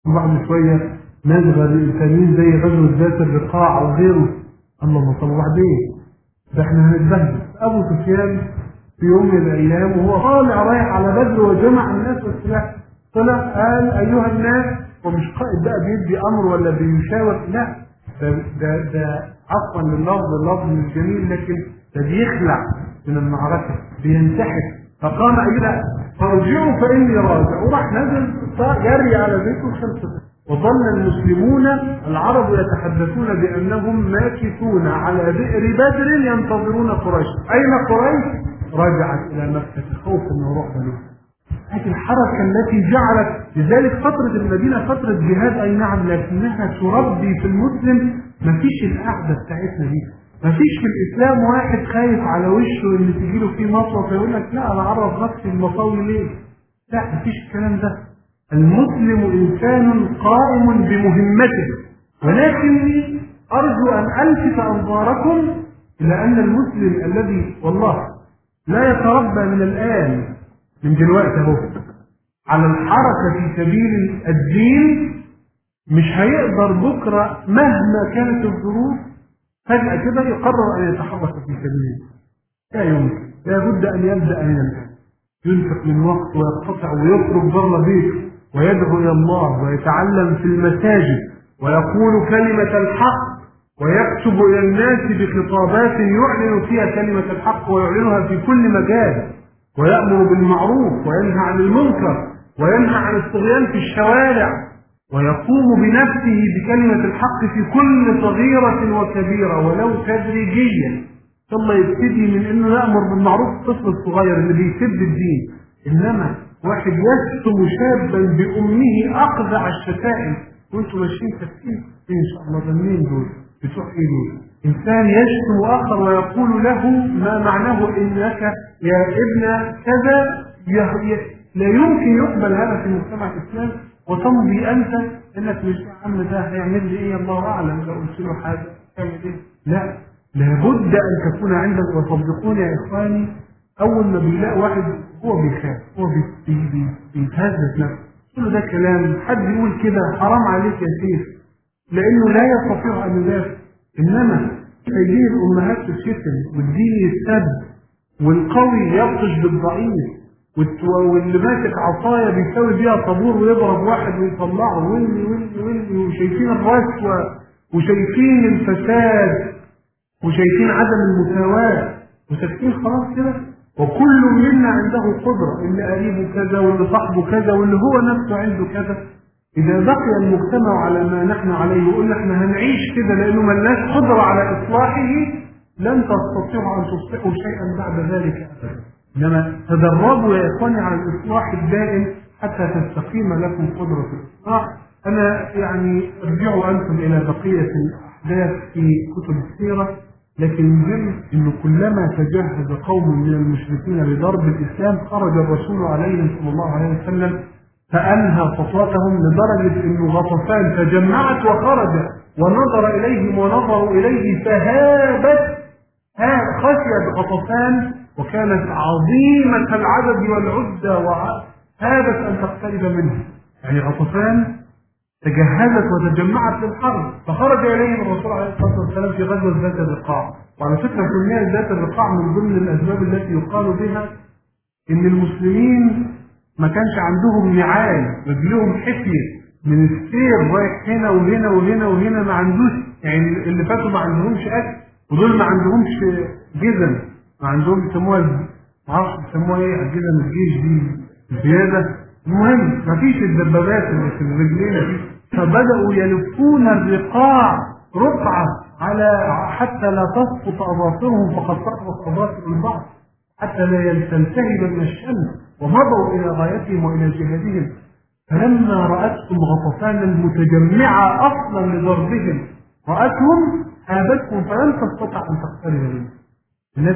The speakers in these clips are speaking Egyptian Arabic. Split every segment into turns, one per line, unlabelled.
بعد شويه ناس تانيين زي غزوه ذات الرقاع او غيره الله طب وبعدين ده احنا هنتبهدل ابو سفيان في يوم من الايام وهو طالع رايح على بدر وجمع الناس والسلاح طلع قال ايها الناس ومش قائد بقى بيدي امر ولا بيشاور لا ده ده, ده عفوا لللفظ اللفظ مش جميل لكن ده بيخلع من المعركه بينتحر فقام ايها فارجعوا فاني راجع وراح نزل جري على بيته خلصت وظل المسلمون العرب يتحدثون بانهم ماكثون على بئر بدر ينتظرون قريش اين قريش رجعت الى مكه خوفا من روح بني هذه الحركه التي جعلت لذلك فتره المدينه فتره جهاد اي نعم لكنها تربي في المسلم مفيش القعده بتاعتنا دي مفيش في الاسلام واحد خايف على وشه ان تجي له فيه مطوه فيقول لك لا انا اعرف نفسي المطاوي ليه؟ لا مفيش الكلام ده المسلم انسان قائم بمهمته ولكني ارجو ان الفت انظاركم الى ان المسلم الذي والله لا يتربى من الان من دلوقتي اهو على الحركه في سبيل الدين مش هيقدر بكره مهما كانت الظروف فجاه كده يقرر ان يتحرك في سبيل الله لا يمكن لابد ان يبدا من الان ينفق من وقت ويقتطع ويخرج بره بيته ويدعو الى الله ويتعلم في المساجد ويقول كلمه الحق ويكتب الى الناس بخطابات يعلن فيها كلمه الحق ويعلنها في كل مجال ويامر بالمعروف وينهى عن المنكر وينهى عن الطغيان في الشوارع ويقوم بنفسه بكلمه الحق في كل صغيره وكبيره ولو تدريجيا ثم يبتدي من انه يامر بالمعروف الطفل الصغير اللي بيسد الدين انما واحد يشتم شابا بامه اقذع الشتائم وانتم ماشيين تفكير ان شاء الله ده منين دول بتوع ايه دول انسان يشتم اخر ويقول له ما معناه انك يا ابن كذا لا يمكن يقبل هذا في المجتمع الاسلامي وتمضي انت انك مش يا عم ده هيعمل لي ايه الله اعلم لو قلت له حاجه تعمل ايه لا لابد ان تكون عندك وصدقوني يا اخواني اول ما بيلاقي واحد هو بيخاف هو بيتهزز نفسه كل ده كلام حد يقول كده حرام عليك يا سيف لانه لا يستطيع ان يدافع انما سيدين الامهات تتشتم والدين يستد والقوي يبطش بالضعيف واللي ماسك عصايه بيساوي بيها طابور ويضرب واحد ويطلعه واللي واللي واللي وشايفين الرشوه وشايفين الفساد وشايفين عدم المساواه وساكتين خلاص كده وكل منا عنده قدرة اللي قريبه كذا واللي صاحبه كذا واللي هو نفسه عنده كذا إذا بقي المجتمع على ما نحن عليه وقلنا احنا هنعيش كده لأنه ملناش قدرة على إصلاحه لن تستطيعوا أن تصلحوا شيئا بعد ذلك أبدا إنما تدربوا يا إخواني على الإصلاح الدائم حتى تستقيم لكم قدرة الإصلاح أنا يعني ارجعوا أنتم إلى بقية الأحداث في كتب السيرة لكن المهم انه كلما تجهز قوم من المشركين لضرب الاسلام خرج الرسول عليه صلى الله عليه وسلم فانهى خطوتهم لدرجه انه غطفان تجمعت وخرج ونظر اليهم ونظروا اليه فهابت خشيت غطفان وكانت عظيمه العدد والعده وهابت ان تقترب منه يعني غطفان تجهزت وتجمعت للحرب فخرج اليهم الرسول عليه الصلاه والسلام في غزوه ذات الرقاع وعلى فكره سميت ذات الرقاع من ضمن الاسباب التي يقال بها ان المسلمين ما كانش عندهم نعال رجلهم حفيه من السير رايح هنا وهنا وهنا وهنا ما عندوش يعني اللي فاتوا ما عندهمش اكل ودول ما عندهمش جزم ما عندهم بيسموها ما اعرفش بيسموها ايه جزم الجيش دي زياده المهم ما فيش الدبابات اللي في الرجلين دي فبدأوا يلفون الرقاع رقعة على حتى لا تسقط أظافرهم فقد سقطت أظافر البعض حتى لا تلتهب من الشمس ومضوا إلى غايتهم وإلى جهادهم فلما رأتهم غطفان المتجمعة أصلا لضربهم رأتهم هابتهم فلم تستطع أن تقترب منهم الناس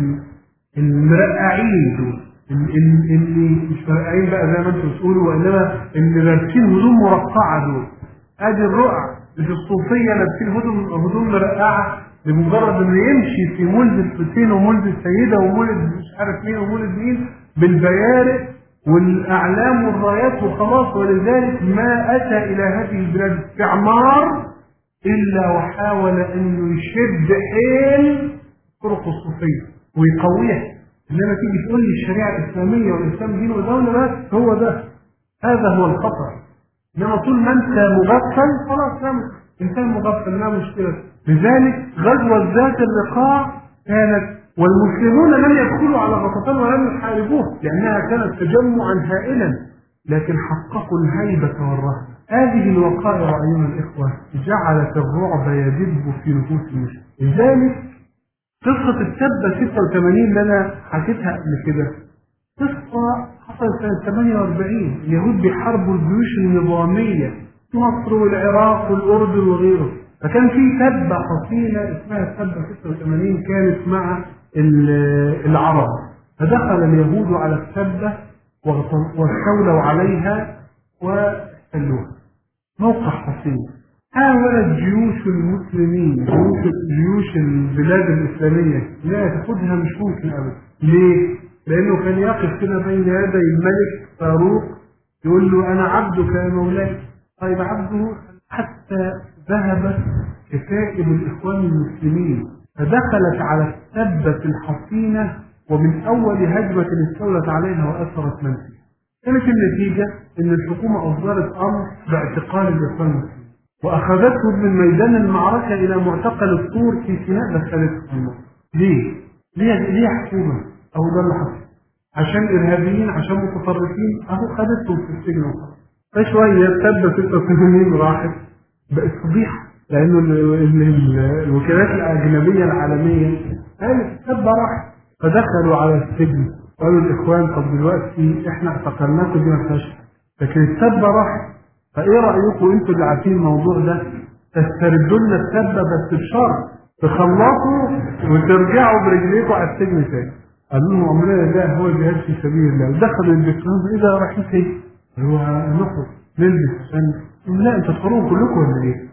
المرقعين دول اللي مش مرقعين بقى زي ما انتم بتقولوا وانما اللي لابسين هدوم مرقعه دول ادي الرقع مش الصوفيه لابسين هدوم هدوم مرقعه لمجرد انه يمشي في مولد الحسين ومولد السيده ومولد مش عارف مين ومولد مين بالبيارق والأعلام والرايات وخلاص ولذلك ما أتى إلى هذه البلاد استعمار إلا وحاول أنه يشد حيل طرق الصوفية ويقويها إنما تيجي تقول لي الشريعة الإسلامية والإسلام دين ودولة بس هو ده هذا هو الخطر إنما طول ما أنت مغفل خلاص لا إنسان مغفل لا مشكلة لذلك غزوة ذات اللقاء كانت والمسلمون لم يدخلوا على غطفان ولم يحاربوه لأنها كانت تجمعا هائلا لكن حققوا الهيبة والرهبة هذه الوقائع أيها الإخوة جعلت الرعب يدب في نفوس المسلمين لذلك قصة التبة 86 اللي أنا حكيتها قبل كده قصة حصلت سنة 48 اليهود بيحاربوا الجيوش النظامية في مصر والعراق والأردن وغيره فكان في تبة حصينة اسمها التبة 86 كانت مع العرب فدخل اليهود على التبة واستولوا عليها واحتلوها موقع حصين حاولت جيوش المسلمين جيوش, جيوش البلاد الإسلامية لا تاخدها مش ممكن أبدا ليه؟ لأنه كان يقف كده بين يدي الملك فاروق يقول له أنا عبدك يا مولاي طيب عبده حتى ذهبت كتائب الإخوان المسلمين فدخلت على السبة الحصينة ومن أول هجمة استولت عليها وأثرت من فيها كانت النتيجة أن الحكومة أصدرت أمر باعتقال الإخوان المسلمين وأخذتهم من ميدان المعركة إلى معتقل الطور في سيناء دخلتهم الموت ليه؟ ليه ليه حكومة؟ أهو ده اللي حصل عشان إرهابيين عشان متطرفين أهو خدتهم في السجن وخلاص فشوية تبة 86 راحت بقت فضيحة لأنه الوكالات الأجنبية العالمية قالت تبة راحت فدخلوا على السجن قالوا الإخوان طب دلوقتي إحنا اعتقلناكم دي ما فيهاش لكن التبة راحت فإيه رأيكم أنتوا اللي عارفين الموضوع ده تستردوا لنا التبة بس بشرط تخلصوا وترجعوا برجليكم على السجن تاني قالوا لهم أمرنا ده هو الجهاد في سبيل الله دخلوا البيتون إيه ده رايحين فين؟ هو نخرج نلبس عشان لا انتوا تخرجوا كلكم ولا ايه؟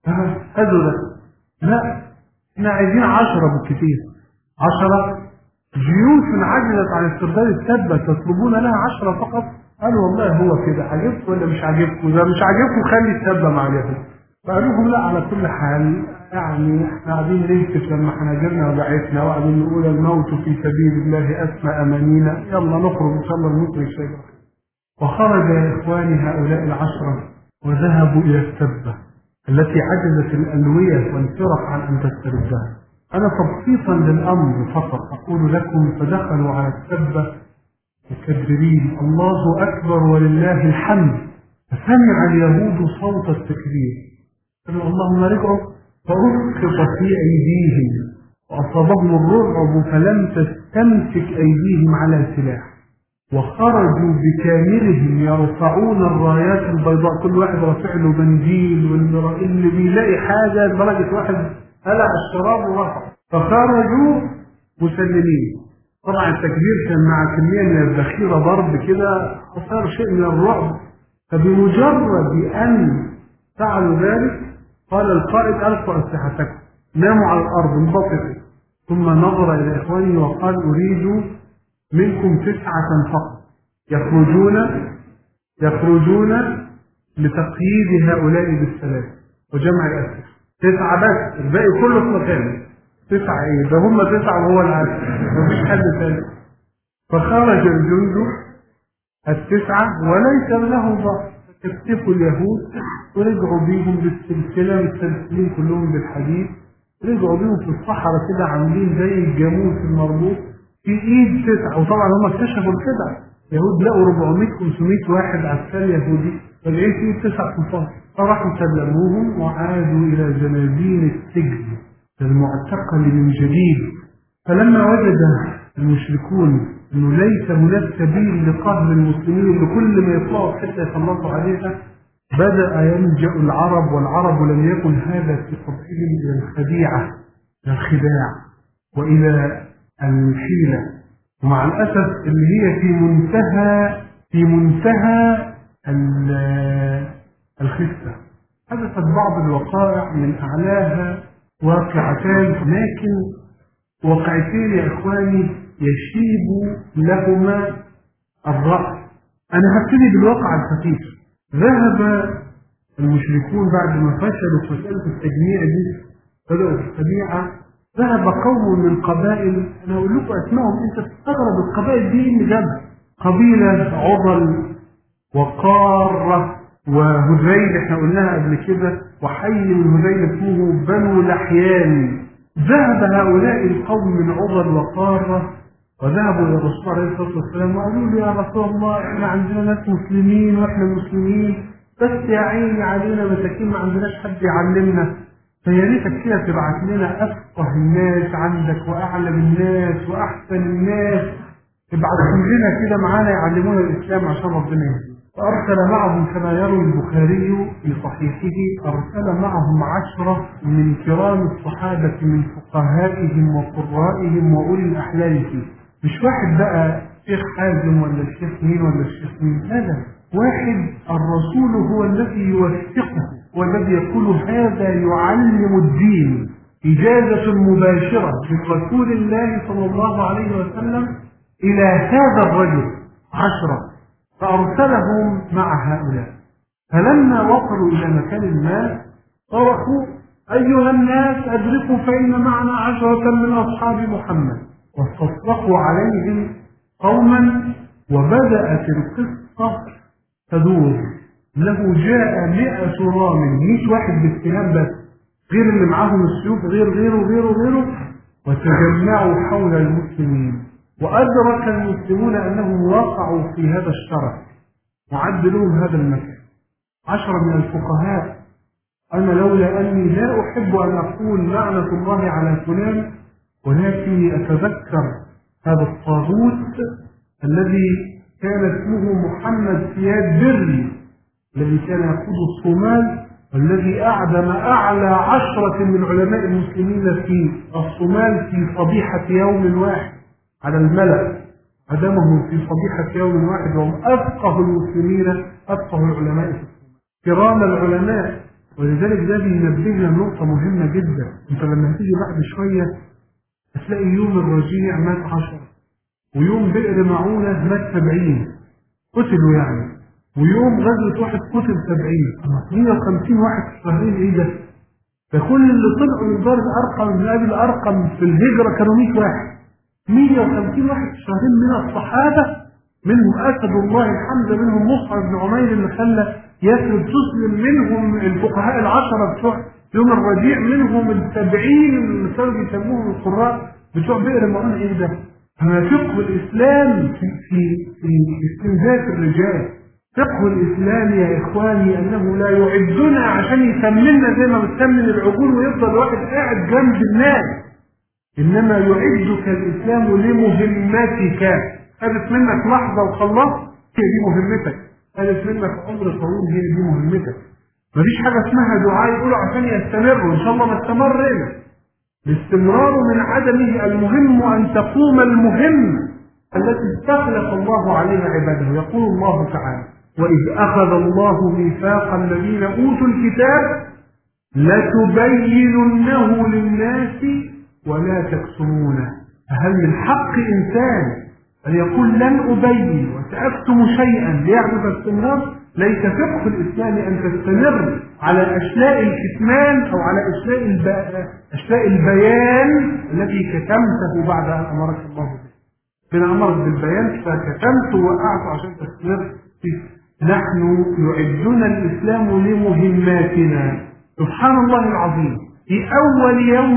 هذا ده لا احنا عايزين عشرة بالكثير عشرة جيوش عجزت عن استرداد التبة تطلبون لها عشرة فقط قالوا والله هو كده عجبكم ولا مش عاجبكم اذا مش عاجبكم خلي التبة مع اليهود فقالوا لهم لا على كل حال يعني احنا قاعدين نهتف لما حناجرنا وجعتنا وقاعدين نقول الموت في سبيل الله اسمى امانينا يلا نخرج ان شاء الله الموت مش وخرج يا اخواني هؤلاء العشره وذهبوا الى التبه التي عجزت الالويه والفرق عن ان تستردها انا تبسيطا للامر فقط اقول لكم فدخلوا على التبه مكبرين الله اكبر ولله الحمد فسمع اليهود صوت التكبير قالوا اللهم رجعوا فأسقط في أيديهم وأصابهم الرعب فلم تستمسك أيديهم على سلاح وخرجوا بكاملهم يرفعون الرايات البيضاء كل واحد رافع له بنديل واللي بيلاقي حاجة لدرجة واحد قلع الشراب ورفع فخرجوا مسلمين طبعا التكبير كان مع كمية من الذخيرة ضرب كده وصار شيء من الرعب فبمجرد أن فعلوا ذلك قال القائد ألقوا أسلحتكم ناموا على الأرض انبسطوا ثم نظر إلى إخوانه وقال أريد منكم تسعة فقط يخرجون يخرجون لتقييد هؤلاء بالسلام وجمع الأسلحة تسعة بس الباقي كله في مكانه تسعة ايه ده هم تسعة وهو العدد مفيش حد ثاني فخرج الجند التسعة وليس له ضعف اختفوا اليهود ورجعوا بيهم بالسلسلة متسلسلين كلهم بالحديد رجعوا بيهم في الصحراء كده عاملين زي الجاموس المربوط في ايد تسعة وطبعا هم اكتشفوا الخدعة يهود لقوا 400 500 واحد عسكري يهودي فلقيت في ايد تسع قنطار فراحوا سلموهم وعادوا الى زنازين السجن المعتقل من جديد فلما وجد المشركون انه ليس هناك سبيل لقهر المسلمين بكل ما يطلعوا حتى يخلصوا عليها بدأ يلجأ العرب والعرب لم يكن هذا في طبعهم إلى الخديعة إلى الخداع وإلى الحيلة ومع الأسف اللي هي في منتهى في منتهى الخسة حدثت بعض الوقائع من أعلاها واقعتان لكن واقعتين يا إخواني يشيب لهما الرأس أنا هبتدي بالواقع الخفيف ذهب المشركون بعد ما فشلوا في مسألة التجميع دي بدأوا في التجميع ذهب قوم من قبائل أنا أقول لكم أسمائهم أنت تستغرب القبائل دي اللي جابها قبيلة عضل وقارة وهذيل احنا قلناها قبل كده وحي من هذيل اسمه بنو لحيان ذهب هؤلاء القوم من عضل وقارة وذهبوا الى الرسول عليه الصلاه والسلام وقالوا له يا رسول الله احنا عندنا ناس مسلمين واحنا مسلمين بس يا عيني علينا مساكين ما عندناش حد يعلمنا فيا ريتك كده تبعت لنا افقه الناس عندك واعلم الناس واحسن الناس ابعتهم لنا كده معانا يعلمونا الاسلام عشان ربنا يهدينا فارسل معهم كما يروي البخاري في صحيحه ارسل معهم عشره من كرام الصحابه من فقهائهم وقرائهم واولي الاحلام فيه مش واحد بقى شيخ حازم ولا الشيخ مين ولا الشيخ مين لا لا واحد الرسول هو الذي يوثقه والذي يقول هذا يعلم الدين إجازة مباشرة من رسول الله صلى الله عليه وسلم إلى هذا الرجل عشرة فأرسلهم مع هؤلاء فلما وصلوا إلى مكان ما صرخوا أيها الناس أدركوا فإن معنا عشرة من أصحاب محمد واستصرخوا عليهم قوما وبدأت القصة تدور له جاء مئة رامل مش واحد بالسهام بس غير اللي معاهم السيوف غير غيره غيره غيره وتجمعوا حول المسلمين وأدرك المسلمون أنهم وقعوا في هذا الشرف وعد لهم هذا المكان عشرة من الفقهاء أنا لولا أني لا أحب أن أقول لعنة الله على فلان ولكني أتذكر هذا الطاغوت الذي كان اسمه محمد سياد بري الذي كان يقود الصومال والذي أعدم أعلى عشرة من علماء المسلمين في الصومال في صبيحة يوم واحد على الملأ عدمهم في صبيحة يوم واحد وهم أفقه المسلمين أفقه العلماء في الصومال كرام العلماء ولذلك ده بينبهنا نقطة مهمة جدا انت لما هتيجي بعد شوية هتلاقي يوم الرجيع مات عشرة ويوم بئر معونة مات سبعين قتلوا يعني ويوم غزوة واحد قتل سبعين 150 واحد في شهرين ايه ده؟ ده كل اللي طلعوا من دار الارقم من ابي الارقم في الهجرة كانوا 100 واحد 150 واحد في شهرين من الصحابة منهم اسد الله الحمد منهم مصعب بن عمير اللي خلى يثرب تسلم منهم الفقهاء العشرة بتوع يوم الرجيع منهم السبعين اللي كانوا بيسموهم القراء بتوع بئر معون ايه ده؟ أما فقه الإسلام في في في استنزاف الرجال فقه الإسلام يا إخواني أنه لا يعدنا عشان يسمنا زي ما بتسمن العقول ويفضل واحد قاعد جنب الناس إنما يعدك الإسلام لمهمتك خدت منك لحظة وخلصت هي دي مهمتك خدت منك عمر طويل هي دي مهمتك مفيش حاجة اسمها دعاء يقولوا عشان يستمروا إن شاء الله ما استمرنا الاستمرار من عدمه المهم أن تقوم المهم التي استخلف الله عليها عباده يقول الله تعالى وإذ أخذ الله ميثاق الذين أوتوا الكتاب لتبيننه للناس ولا تكتمونه هل من حق إنسان أن يقول لن أبين وسأكتم شيئا ليعرف استمرار ليس فقه الإسلام أن تستمر على أشلاء الكتمان أو على أشلاء, الب... أشلاء البيان الذي كتمته بعد أن أمرك الله به من أمرك بالبيان فكتمت ووقعت عشان تستمر فيه نحن يعدنا الإسلام لمهماتنا سبحان الله العظيم في أول يوم